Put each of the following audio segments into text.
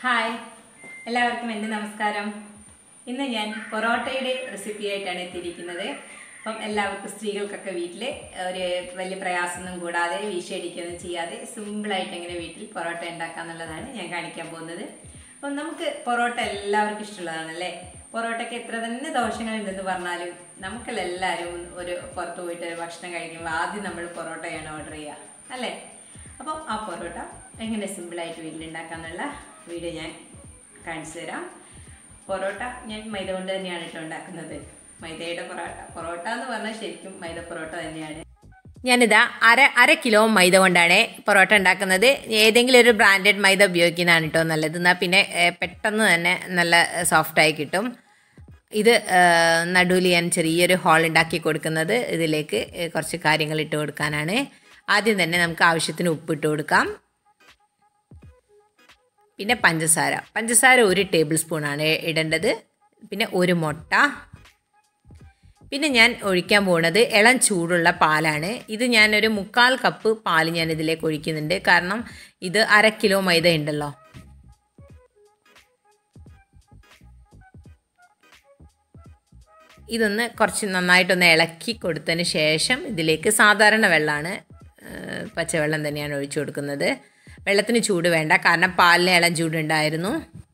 hi എല്ലാവർക്കും എൻ്റെ നമസ്കാരം ഇന്ന് ഞാൻ പൊറോട്ടയുടെ റെസിപ്പി ആയിട്ടാണ് എത്തിയിരിക്കുന്നത് അപ്പം എല്ലാവർക്കും സ്ത്രീകൾക്കൊക്കെ വീട്ടിൽ ഒരു വലിയ പ്രയാസമൊന്നും കൂടാതെ വീശടിക്കൊന്നും ചെയ്യാതെ സിമ്പിളായിട്ട് എങ്ങനെ വീട്ടിൽ പൊറോട്ട ഉണ്ടാക്കാന്നുള്ളതാണ് ഞാൻ കാണിക്കാൻ പോകുന്നത് അപ്പം നമുക്ക് പൊറോട്ട എല്ലാവർക്കും ഇഷ്ടമുള്ളതാണല്ലേ പൊറോട്ടയ്ക്ക് എത്ര തന്നെ ദോഷങ്ങളുണ്ടെന്ന് പറഞ്ഞാലും നമുക്കെല്ലാവരും ഒരു പുറത്ത് പോയിട്ട് ഒരു ഭക്ഷണം കഴിക്കുമ്പോൾ ആദ്യം നമ്മൾ പൊറോട്ടയാണ് ഓർഡർ ചെയ്യുക അല്ലേ അപ്പം ആ പൊറോട്ട എങ്ങനെ സിമ്പിളായിട്ട് വീട്ടിലുണ്ടാക്കാന്നുള്ള വീഡിയോ ഞാൻ കാണിച്ചു തരാം പൊറോട്ട ഞാൻ മൈദ കൊണ്ട് തന്നെയാണ് കേട്ടോ ഉണ്ടാക്കുന്നത് മൈദയുടെ പൊറോട്ട പൊറോട്ട എന്ന് പറഞ്ഞാൽ ശരിക്കും മൈദ പൊറോട്ട തന്നെയാണ് ഞാനിതാ അര അര കിലോ മൈദ കൊണ്ടാണ് പൊറോട്ട ഉണ്ടാക്കുന്നത് ഏതെങ്കിലും ഒരു ബ്രാൻഡഡ് മൈദ ഉപയോഗിക്കുന്നതാണ് കേട്ടോ നല്ലത് എന്നാൽ പിന്നെ ഏഹ്, പെട്ടെന്ന് തന്നെ നല്ല സോഫ്റ്റായി കിട്ടും ഇത് നടുവിൽ ഞാൻ ചെറിയൊരു ഹോൾ ഉണ്ടാക്കി കൊടുക്കുന്നത് ഇതിലേക്ക് ഏഹ്, കുറച്ച് കാര്യങ്ങൾ ഇട്ട് കൊടുക്കാനാണ് ആദ്യം തന്നെ നമുക്ക് ആവശ്യത്തിന് ഉപ്പ് ഇട്ട് കൊടുക്കാം പിന്നെ പഞ്ചസാര പഞ്ചസാര ഒരു ടേബിൾ സ്പൂണാണ് ഇടേണ്ടത് പിന്നെ ഒരു മുട്ട പിന്നെ ഞാൻ ഒഴിക്കാൻ പോകുന്നത് ഇളം ചൂടുള്ള പാലാണ് ഇത് ഞാനൊരു മുക്കാൽ കപ്പ് പാൽ ഞാൻ ഇതിലേക്ക് ഒഴിക്കുന്നുണ്ട് കാരണം ഇത് അര കിലോ മൈദ ഉണ്ടല്ലോ ഇതൊന്ന് കുറച്ച് നന്നായിട്ടൊന്ന് ഇളക്കി കൊടുത്തതിന് ശേഷം ഇതിലേക്ക് സാധാരണ വെള്ളമാണ് ഏഹ്, പച്ചവെള്ളം തന്നെയാണ് ഒഴിച്ചു കൊടുക്കുന്നത് വെള്ളത്തിന് ചൂട് വേണ്ട കാരണം പാലിന് ഇളം ചൂടുണ്ടായിരുന്നു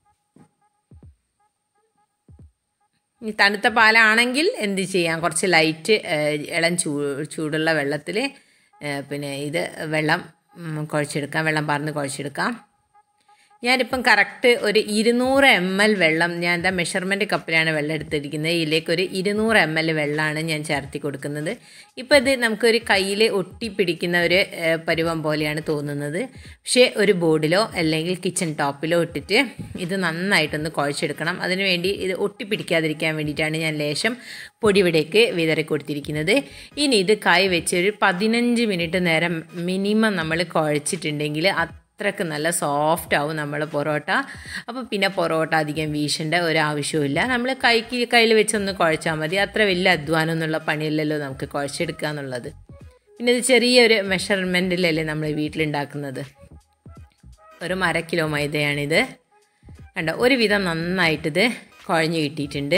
ഇനി തണുത്ത പാലാണെങ്കിൽ എന്ത് ചെയ്യാം കുറച്ച് ലൈറ്റ് ഏഹ്, ഇളം ചൂ ചൂടുള്ള വെള്ളത്തിൽ പിന്നെ ഇത് വെള്ളം ഉം, കുഴച്ചെടുക്കാം വെള്ളം പറന്ന് കുഴച്ചെടുക്കാം ഞാനിപ്പം കറക്റ്റ് ഒരു ഇരുന്നൂറ് എം എൽ വെള്ളം ഞാൻ എന്താ മെഷർമെൻറ്റ് കപ്പിലാണ് വെള്ളം എടുത്തിരിക്കുന്നത് ഇതിലേക്ക് ഒരു ഇരുന്നൂറ് എം എൽ വെള്ളമാണ് ഞാൻ ചേർത്തി കൊടുക്കുന്നത് ഇപ്പോൾ ഇത് നമുക്കൊരു കയ്യിൽ ഒട്ടിപ്പിടിക്കുന്ന ഒരു ഏഹ്, പരുവം പോലെയാണ് തോന്നുന്നത് പക്ഷേ ഒരു ബോർഡിലോ അല്ലെങ്കിൽ കിച്ചൺ ടോപ്പിലോ ഇട്ടിട്ട് ഇത് നന്നായിട്ടൊന്ന് കുഴച്ചെടുക്കണം അതിനുവേണ്ടി ഇത് ഒട്ടിപ്പിടിക്കാതിരിക്കാൻ വേണ്ടിയിട്ടാണ് ഞാൻ ലേശം പൊടിവിടേക്ക് വിതറി കൊടുത്തിരിക്കുന്നത് ഇനി ഇത് കൈ വെച്ച് ഒരു പതിനഞ്ച് മിനിറ്റ് നേരം മിനിമം നമ്മൾ കുഴച്ചിട്ടുണ്ടെങ്കിൽ അത്രക്ക് നല്ല സോഫ്റ്റ് ആവും നമ്മളെ പൊറോട്ട അപ്പോൾ പിന്നെ പൊറോട്ട അധികം വീശേണ്ട ഒരാവശ്യമില്ല നമ്മൾ കൈക്ക് കയ്യിൽ വെച്ചൊന്ന് കുഴച്ചാൽ മതി അത്ര വലിയ അധ്വാനം എന്നുള്ള പണിയല്ലല്ലോ നമുക്ക് കുഴച്ചെടുക്കുക എന്നുള്ളത് പിന്നെ ഇത് ചെറിയൊരു മെഷർമെൻറ്റിലല്ലേ നമ്മൾ വീട്ടിലുണ്ടാക്കുന്നത് ഒരു അര കിലോ മൈദയാണിത് കണ്ടോ ഒരുവിധം നന്നായിട്ടിത് കുഴഞ്ഞ് കിട്ടിയിട്ടുണ്ട്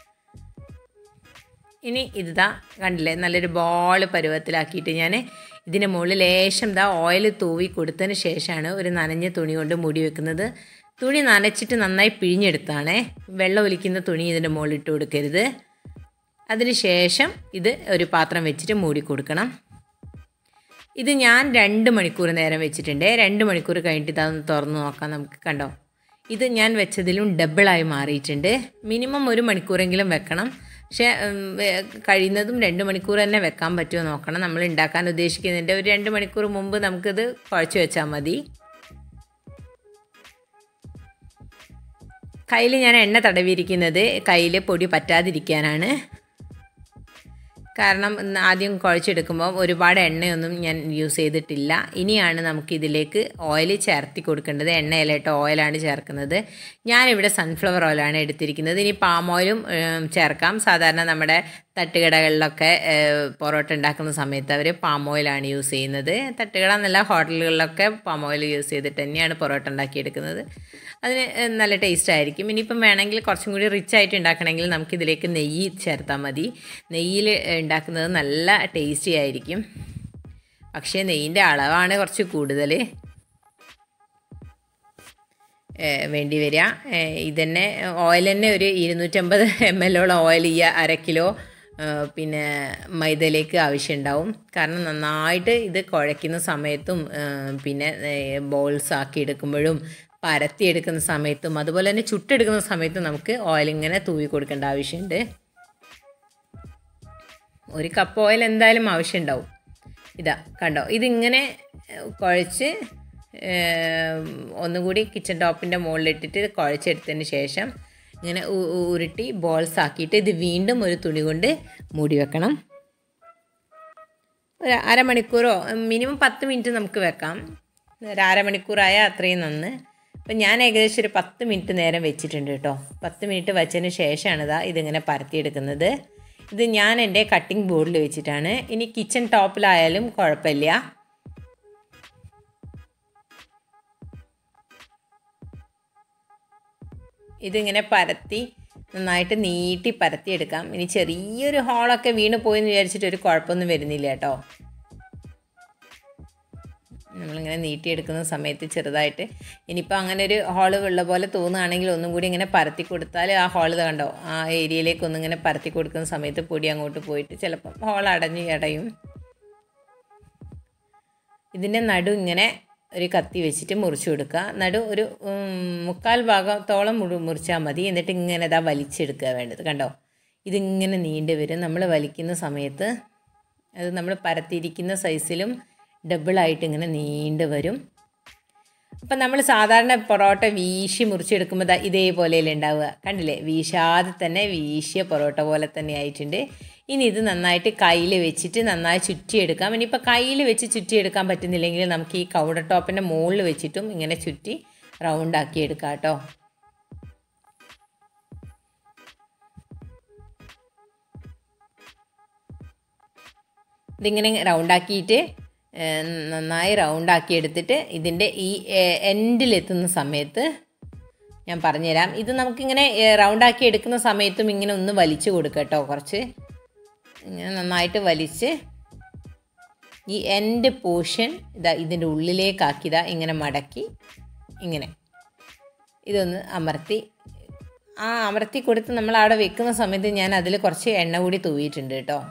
ഇനി ഇതാ കണ്ടില്ലേ നല്ലൊരു ബോൾ പരുവത്തിലാക്കിയിട്ട് ഞാൻ ഇതിൻ്റെ മുകളിൽ ലേശം ദാ ഓയിൽ തൂവി കൊടുത്തതിന് ശേഷമാണ് ഒരു നനഞ്ഞ തുണി കൊണ്ട് മൂടി വെക്കുന്നത് തുണി നനച്ചിട്ട് നന്നായി പിഴിഞ്ഞെടുത്താണേ വെള്ളം ഒലിക്കുന്ന തുണി ഇതിൻ്റെ മുകളിൽ ഇട്ട് കൊടുക്കരുത് അതിന് ശേഷം ഇത് ഒരു പാത്രം വെച്ചിട്ട് മൂടി കൊടുക്കണം ഇത് ഞാൻ രണ്ട് മണിക്കൂർ നേരം വെച്ചിട്ടുണ്ട് രണ്ട് മണിക്കൂർ കഴിഞ്ഞിട്ട് ഇതൊന്ന് തുറന്ന് നോക്കാം നമുക്ക് കണ്ടോ ഇത് ഞാൻ വെച്ചതിലും ഡബിളായി മാറിയിട്ടുണ്ട് മിനിമം ഒരു മണിക്കൂറെങ്കിലും വെക്കണം പക്ഷേ ഉം, വേ- കഴിയുന്നതും രണ്ട് മണിക്കൂർ തന്നെ വെക്കാൻ പറ്റുമോ നോക്കണം നമ്മൾ ഉണ്ടാക്കാൻ ഉദ്ദേശിക്കുന്നതിൻ്റെ ഒരു രണ്ട് മണിക്കൂർ മുമ്പ് നമുക്കിത് കുഴച്ച് വെച്ചാൽ മതി കയ്യിൽ ഞാൻ എണ്ണ തടവിയിരിക്കുന്നത് കയ്യിൽ പൊടി പറ്റാതിരിക്കാനാണ് കാരണം ഇന്ന് ആദ്യം കുഴച്ചെടുക്കുമ്പോൾ ഒരുപാട് എണ്ണയൊന്നും ഞാൻ യൂസ് ചെയ്തിട്ടില്ല ഇനിയാണ് നമുക്ക് ഇതിലേക്ക് ഓയിൽ ചേർത്തി കൊടുക്കേണ്ടത് എണ്ണയിലായിട്ട് ഓയിലാണ് ചേർക്കുന്നത് ഞാനിവിടെ സൺഫ്ലവർ ഓയിലാണ് എടുത്തിരിക്കുന്നത് ഇനി പാം ഓയിലും ഏം, ചേർക്കാം സാധാരണ നമ്മുടെ തട്ടുകടകളിലൊക്കെ ഏഹ്, പൊറോട്ട ഉണ്ടാക്കുന്ന സമയത്ത് അവർ പാം ഓയിലാണ് യൂസ് ചെയ്യുന്നത് തട്ടുകട എന്നല്ല ഹോട്ടലുകളിലൊക്കെ പാം ഓയിൽ യൂസ് ചെയ്തിട്ട് തന്നെയാണ് പൊറോട്ട ഉണ്ടാക്കിയെടുക്കുന്നത് അതിന് ഏഹ്, നല്ല ടേസ്റ്റ് ആയിരിക്കും ഇനിയിപ്പം വേണമെങ്കിൽ കുറച്ചും കൂടി റിച്ച് ആയിട്ട് ഉണ്ടാക്കണമെങ്കിൽ നമുക്ക് ഇതിലേക്ക് നെയ്യ് ചേർത്താൽ മതി നെയ്യിൽ ഉണ്ടാക്കുന്നത് നല്ല ടേസ്റ്റി ആയിരിക്കും പക്ഷേ നെയ്യിൻ്റെ അളവാണ് കുറച്ച് കൂടുതൽ ഏഹ് വേണ്ടി വരിക ഏഹ് ഇതന്നെ ഓയിൽ തന്നെ ഒരു ഇരുന്നൂറ്റമ്പത് എം എല്ലോളം ഓയിൽ ഈ അര കിലോ ഏഹ് പിന്നെ മൈദയിലേക്ക് ആവശ്യമുണ്ടാവും കാരണം നന്നായിട്ട് ഇത് കുഴയ്ക്കുന്ന സമയത്തും ഏഹ് പിന്നെ ബോൾസ് ആക്കി എടുക്കുമ്പോഴും പരത്തി എടുക്കുന്ന സമയത്തും അതുപോലെ തന്നെ ചുട്ടെടുക്കുന്ന സമയത്തും നമുക്ക് ഓയിൽ ഇങ്ങനെ തൂവി കൊടുക്കേണ്ട ആവശ്യമുണ്ട് ഒരു കപ്പ് ഓയിൽ എന്തായാലും ആവശ്യമുണ്ടാവും ഇതാ കണ്ടോ ഇതിങ്ങനെ ഏഹ്, കുഴച്ച് ഏഹ്, ഒന്നും കൂടി കിച്ചൺ ടോപ്പിൻ്റെ മുകളിലിട്ടിട്ട് ഇത് കുഴച്ചെടുത്തതിന് ശേഷം ഇങ്ങനെ ഉ- ഉ- ഉരുട്ടി ബോൾസ് ആക്കിയിട്ട് ഇത് വീണ്ടും ഒരു തുണി കൊണ്ട് മൂടി വെക്കണം ഒരു അരമണിക്കൂറോ മിനിമം പത്ത് മിനിറ്റ് നമുക്ക് വെക്കാം ഒരു അരമണിക്കൂറായാൽ അത്രയും നന്ന് അപ്പം ഞാൻ ഏകദേശം ഒരു പത്ത് മിനിറ്റ് നേരം വെച്ചിട്ടുണ്ട് കേട്ടോ പത്ത് മിനിറ്റ് വെച്ചതിന് ശേഷമാണ് ഇതാ ഇതിങ്ങനെ പരത്തിയെടുക്കുന്നത് ഇത് ഞാൻ എൻ്റെ കട്ടിംഗ് ബോർഡിൽ വെച്ചിട്ടാണ് ഇനി കിച്ചൺ ടോപ്പിലായാലും കുഴപ്പമില്ല ഇതിങ്ങനെ പരത്തി നന്നായിട്ട് നീട്ടി പരത്തി എടുക്കാം ഇനി ചെറിയൊരു ഹോളൊക്കെ വീണ് പോയെന്ന് വിചാരിച്ചിട്ട് ഒരു കുഴപ്പമൊന്നും വരുന്നില്ല കേട്ടോ നമ്മളിങ്ങനെ നീട്ടിയെടുക്കുന്ന സമയത്ത് ചെറുതായിട്ട് ഇനിയിപ്പോൾ അങ്ങനെ ഒരു ഹോള് ഉള്ള പോലെ തോന്നുകയാണെങ്കിൽ ഒന്നും കൂടി ഇങ്ങനെ പരത്തി കൊടുത്താൽ ആ ഹോള് കണ്ടോ ആ ഏരിയയിലേക്ക് ഒന്നിങ്ങനെ പരത്തി കൊടുക്കുന്ന സമയത്ത് പൊടി അങ്ങോട്ട് പോയിട്ട് ചിലപ്പം ഹോൾ അടഞ്ഞ് അടയും ഇതിൻ്റെ നടു ഇങ്ങനെ ഒരു കത്തി വെച്ചിട്ട് മുറിച്ച് കൊടുക്കുക നടു ഒരു ഉം, മുക്കാൽ ഭാഗത്തോളം മുറി മുറിച്ചാൽ മതി എന്നിട്ട് ഇങ്ങനെ ഇതാ വലിച്ചെടുക്കുക വേണ്ടത് കണ്ടോ ഇതിങ്ങനെ നീണ്ടു വരും നമ്മൾ വലിക്കുന്ന സമയത്ത് അത് നമ്മൾ പരത്തിയിരിക്കുന്ന സൈസിലും ഡബിളായിട്ട് ഇങ്ങനെ നീണ്ടു വരും അപ്പം നമ്മൾ സാധാരണ പൊറോട്ട വീശി മുറിച്ചെടുക്കുമ്പോൾ ദാ ഇതേപോലെയല്ലേ ഉണ്ടാവുക കണ്ടില്ലേ വീശാതെ തന്നെ വീശിയ പൊറോട്ട പോലെ തന്നെ ആയിട്ടുണ്ട് ഇനി ഇത് നന്നായിട്ട് കയ്യിൽ വെച്ചിട്ട് നന്നായി ചുറ്റിയെടുക്കാം ഇനിയിപ്പോൾ കയ്യിൽ വെച്ച് ചുറ്റിയെടുക്കാൻ പറ്റുന്നില്ലെങ്കിൽ നമുക്ക് ഈ കൗണ്ടർ ടോപ്പിൻ്റെ മുകളിൽ വെച്ചിട്ടും ഇങ്ങനെ ചുറ്റി റൗണ്ടാക്കി എടുക്കാം കേട്ടോ ഇതിങ്ങനെ റൗണ്ടാക്കിയിട്ട് ഏഹ്, നന്നായി റൗണ്ടാക്കി എടുത്തിട്ട് ഇതിൻ്റെ ഈ എൻഡിലെത്തുന്ന സമയത്ത് ഞാൻ പറഞ്ഞുതരാം ഇത് നമുക്കിങ്ങനെ ഏഹ്, റൗണ്ടാക്കി എടുക്കുന്ന സമയത്തും ഇങ്ങനെ ഒന്ന് വലിച്ചു കൊടുക്കുക കേട്ടോ കുറച്ച് ഇങ്ങനെ നന്നായിട്ട് വലിച്ച് ഈ എൻഡ് പോർഷൻ ഇതാ ഇതിൻ്റെ ഉള്ളിലേക്കാക്കിയതാ ഇങ്ങനെ മടക്കി ഇങ്ങനെ ഇതൊന്ന് അമർത്തി ആ അമർത്തി കൊടുത്ത് നമ്മൾ അവിടെ വെക്കുന്ന സമയത്ത് ഞാൻ അതിൽ കുറച്ച് എണ്ണ കൂടി തൂവിയിട്ടുണ്ട് കേട്ടോ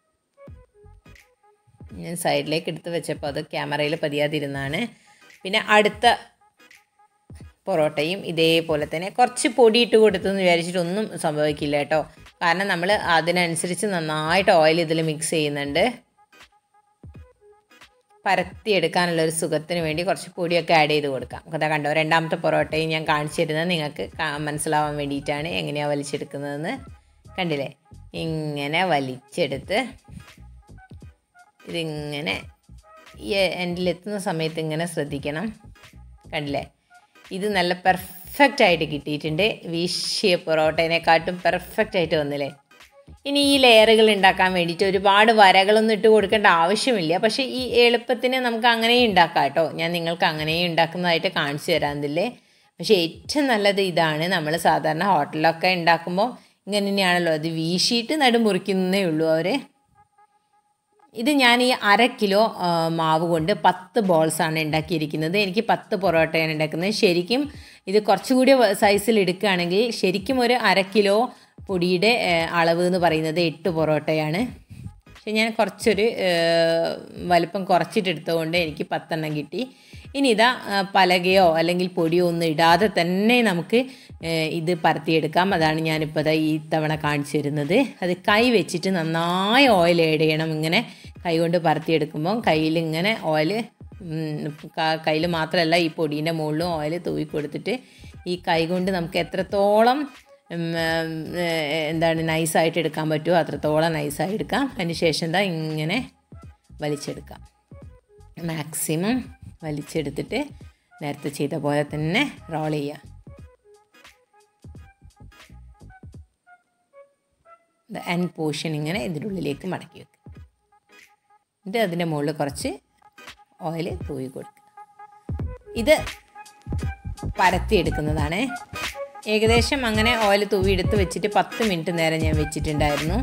ഞാൻ സൈഡിലേക്ക് എടുത്ത് വെച്ചപ്പോൾ അത് ക്യാമറയിൽ പതിയാതിരുന്നാണ് പിന്നെ അടുത്ത പൊറോട്ടയും ഇതേപോലെ തന്നെ കുറച്ച് പൊടി ഇട്ട് കൊടുത്തു എന്ന് വിചാരിച്ചിട്ട് ഒന്നും സംഭവിക്കില്ല കേട്ടോ കാരണം നമ്മൾ അതിനനുസരിച്ച് നന്നായിട്ട് ഓയിൽ ഇതിൽ മിക്സ് ചെയ്യുന്നുണ്ട് പരത്തിയെടുക്കാനുള്ള ഒരു സുഖത്തിന് വേണ്ടി കുറച്ച് പൊടിയൊക്കെ ആഡ് ചെയ്ത് കൊടുക്കാം അതാ കണ്ടോ രണ്ടാമത്തെ പൊറോട്ടയും ഞാൻ കാണിച്ചു തരുന്നത് നിങ്ങൾക്ക് കാ- മനസ്സിലാവാൻ വേണ്ടിയിട്ടാണ് എങ്ങനെയാണ് വലിച്ചെടുക്കുന്നതെന്ന് കണ്ടില്ലേ ഇങ്ങനെ വലിച്ചെടുത്ത് ഇതിങ്ങനെ ഈ എൻഡിലെത്തുന്ന സമയത്ത് ഇങ്ങനെ ശ്രദ്ധിക്കണം കണ്ടില്ലേ ഇത് നല്ല പെർഫെക്റ്റ് ആയിട്ട് കിട്ടിയിട്ടുണ്ട് വീശിയ പൊറോട്ടേനെക്കാട്ടും പെർഫെക്റ്റ് ആയിട്ട് വന്നില്ലേ ഇനി ഈ ലെയറുകൾ ഉണ്ടാക്കാൻ വേണ്ടിയിട്ട് ഒരുപാട് വരകളൊന്നും ഇട്ട് കൊടുക്കേണ്ട ആവശ്യമില്ല പക്ഷേ ഈ എളുപ്പത്തിന് നമുക്ക് അങ്ങനെയും ഉണ്ടാക്കാം കേട്ടോ ഞാൻ നിങ്ങൾക്ക് അങ്ങനെയും ഉണ്ടാക്കുന്നതായിട്ട് കാണിച്ചു തരാമെന്നില്ലേ പക്ഷേ ഏറ്റവും നല്ലത് ഇതാണ് നമ്മൾ സാധാരണ ഹോട്ടലിലൊക്കെ ഉണ്ടാക്കുമ്പോൾ ഇങ്ങനെ തന്നെയാണല്ലോ അത് വീശിയിട്ട് നടുമുറിക്കുന്നേ ഉള്ളൂ അവർ ഇത് ഞാൻ ഈ അര കിലോ ആ, മാവ് കൊണ്ട് പത്ത് ബോൾസാണ് ഉണ്ടാക്കിയിരിക്കുന്നത് എനിക്ക് പത്ത് പൊറോട്ടയാണ് ഉണ്ടാക്കുന്നത് ശരിക്കും ഇത് കുറച്ചുകൂടി സൈസിൽ എടുക്കുകയാണെങ്കിൽ ശരിക്കും ഒരു അര കിലോ പൊടിയുടെ ആ, അളവ് എന്ന് പറയുന്നത് എട്ട് പൊറോട്ടയാണ് പക്ഷെ ഞാൻ കുറച്ചൊരു ആ, വലിപ്പം കുറച്ചിട്ടെടുത്തതുകൊണ്ട് എനിക്ക് പത്തെണ്ണം കിട്ടി ഇനി ഇതാ ആ, പലകയോ അല്ലെങ്കിൽ പൊടിയോ ഒന്നും ഇടാതെ തന്നെ നമുക്ക് ഏ, ഇത് പരത്തിയെടുക്കാം അതാണ് ഞാനിപ്പോൾ ദാ ഈ തവണ കാണിച്ചു തരുന്നത് അത് കൈ വെച്ചിട്ട് നന്നായി ഓയിൽ ആഡ് ചെയ്യണം ഇങ്ങനെ കൈ കൊണ്ട് പരത്തിയെടുക്കുമ്പോൾ കയ്യിൽ ഇങ്ങനെ ഓയിൽ കയ്യിൽ മാത്രമല്ല ഈ പൊടീൻ്റെ മുകളിലും ഓയിൽ തൂവി കൊടുത്തിട്ട് ഈ കൈ കൊണ്ട് നമുക്ക് എത്രത്തോളം ഉം, ഉം, ഏ, എന്താണ് നൈസായിട്ട് എടുക്കാൻ പറ്റുമോ അത്രത്തോളം നൈസായി എടുക്കാം അതിന് ശേഷം എന്താ ഇങ്ങനെ വലിച്ചെടുക്കാം മാക്സിമം വലിച്ചെടുത്തിട്ട് നേരത്തെ ചെയ്ത പോലെ തന്നെ റോൾ ചെയ്യാം എൻ പോർഷൻ ഇങ്ങനെ ഇതിൻ്റെ ഉള്ളിലേക്ക് മടക്കി വെക്കുക എന്നിട്ട് അതിൻ്റെ മുകളിൽ കുറച്ച് ഓയിൽ തൂവി കൊടുക്കുക ഇത് പരത്തിയെടുക്കുന്നതാണ് ഏകദേശം അങ്ങനെ ഓയിൽ തൂവി എടുത്ത് വെച്ചിട്ട് പത്ത് മിനിറ്റ് നേരം ഞാൻ വെച്ചിട്ടുണ്ടായിരുന്നു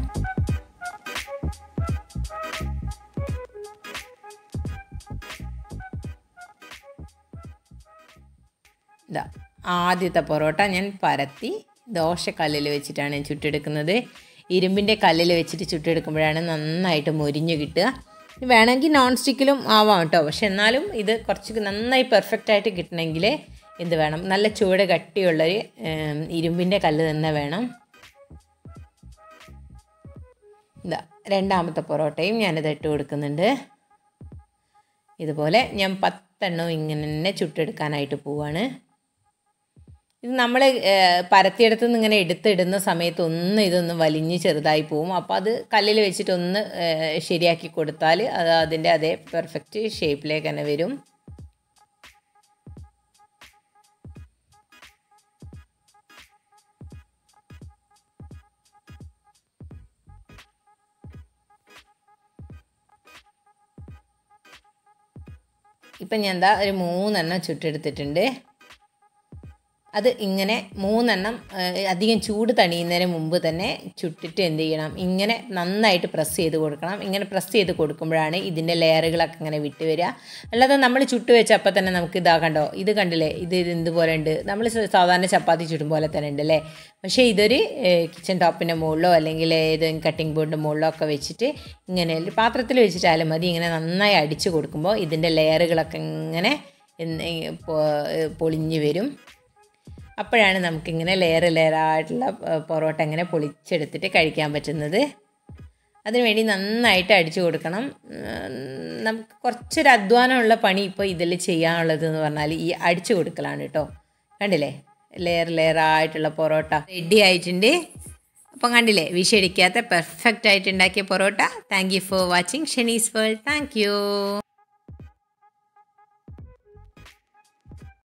ഇതാ ആദ്യത്തെ പൊറോട്ട ഞാൻ പരത്തി ദോശക്കല്ലിൽ വെച്ചിട്ടാണ് ഞാൻ ചുട്ടെടുക്കുന്നത് ഇരുമ്പിൻ്റെ കല്ലിൽ വെച്ചിട്ട് ചുട്ടെടുക്കുമ്പോഴാണ് നന്നായിട്ട് മൊരിഞ്ഞ് കിട്ടുക ഇത് വേണമെങ്കിൽ നോൺ സ്റ്റിക്കിലും ആവാം കേട്ടോ പക്ഷെ എന്നാലും ഇത് കുറച്ച് നന്നായി പെർഫെക്റ്റ് ആയിട്ട് കിട്ടണമെങ്കിൽ എന്ത് വേണം നല്ല ചുവട് കട്ടിയുള്ളൊരു ഏം, ഇരുമ്പിൻ്റെ കല്ല് തന്നെ വേണം ഇതാ രണ്ടാമത്തെ പൊറോട്ടയും ഞാനിത് ഇട്ട് കൊടുക്കുന്നുണ്ട് ഇതുപോലെ ഞാൻ പത്തെണ്ണം ഇങ്ങനെ തന്നെ ചുട്ടെടുക്കാനായിട്ട് പോവാണ് ഇത് നമ്മൾ പരത്തിയെടുത്ത് നിന്ന് ഇങ്ങനെ എടുത്തിടുന്ന സമയത്ത് ഒന്ന് ഇതൊന്ന് വലിഞ്ഞ് ചെറുതായി പോവും അപ്പോൾ അത് കല്ലിൽ വെച്ചിട്ട് ഒന്ന് ഏഹ്, ശരിയാക്കി കൊടുത്താൽ അത് അതിൻ്റെ അതേ പെർഫെക്റ്റ് ഷേപ്പിലേക്ക് തന്നെ വരും ഇപ്പം ഞാൻ എന്താ ഒരു മൂന്നെണ്ണം ചുട്ടെടുത്തിട്ടുണ്ട് അത് ഇങ്ങനെ മൂന്നെണ്ണം ആ, അധികം ചൂട് തണിയുന്നതിന് മുമ്പ് തന്നെ ചുട്ടിട്ട് എന്ത് ചെയ്യണം ഇങ്ങനെ നന്നായിട്ട് പ്രസ് ചെയ്ത് കൊടുക്കണം ഇങ്ങനെ പ്രസ് ചെയ്ത് കൊടുക്കുമ്പോഴാണ് ഇതിൻ്റെ ലെയറുകളൊക്കെ ഇങ്ങനെ വിട്ട് വരിക അല്ലാതെ നമ്മൾ ചുട്ട് വെച്ച അപ്പം തന്നെ നമുക്ക് ഇതാ കണ്ടോ ഇത് കണ്ടില്ലേ ഇത് ഇത് ഇതുപോലെ ഉണ്ട് നമ്മൾ സാധാരണ ചപ്പാത്തി ചുടും പോലെ തന്നെ ഉണ്ട് അല്ലേ പക്ഷേ ഇതൊരു കിച്ചൺ ടോപ്പിൻ്റെ മുകളിലോ അല്ലെങ്കിൽ ഏതെങ്കിലും കട്ടിംഗ് ബോർഡിൻ്റെ മുകളിലോ ഒക്കെ വെച്ചിട്ട് ഇങ്ങനെ ഒരു പാത്രത്തിൽ വെച്ചിട്ടായാലും മതി ഇങ്ങനെ നന്നായി അടിച്ച് കൊടുക്കുമ്പോൾ ഇതിൻ്റെ ലെയറുകളൊക്കെ ഇങ്ങനെ എന്ന് ഈ പൊ- പൊളിഞ്ഞ് വരും അപ്പോഴാണ് നമുക്കിങ്ങനെ ലെയർ ലെയറായിട്ടുള്ള പൊറോട്ട ഇങ്ങനെ പൊളിച്ചെടുത്തിട്ട് കഴിക്കാൻ പറ്റുന്നത് അതിനുവേണ്ടി നന്നായിട്ട് അടിച്ചു കൊടുക്കണം ഉം, നമുക്ക് കുറച്ചൊരു അധ്വാനമുള്ള പണി ഇപ്പോൾ ഇതിൽ ചെയ്യാനുള്ളത് എന്ന് പറഞ്ഞാൽ ഈ അടിച്ചു കൊടുക്കലാണ് കേട്ടോ കണ്ടില്ലേ ലെയർ ലെയർ ആയിട്ടുള്ള പൊറോട്ട റെഡി ആയിട്ടുണ്ട് അപ്പം കണ്ടില്ലേ വിഷയടിക്കാത്ത പെർഫെക്റ്റ് ആയിട്ട് ഉണ്ടാക്കിയ parotta thank you for watching Shenees world thank U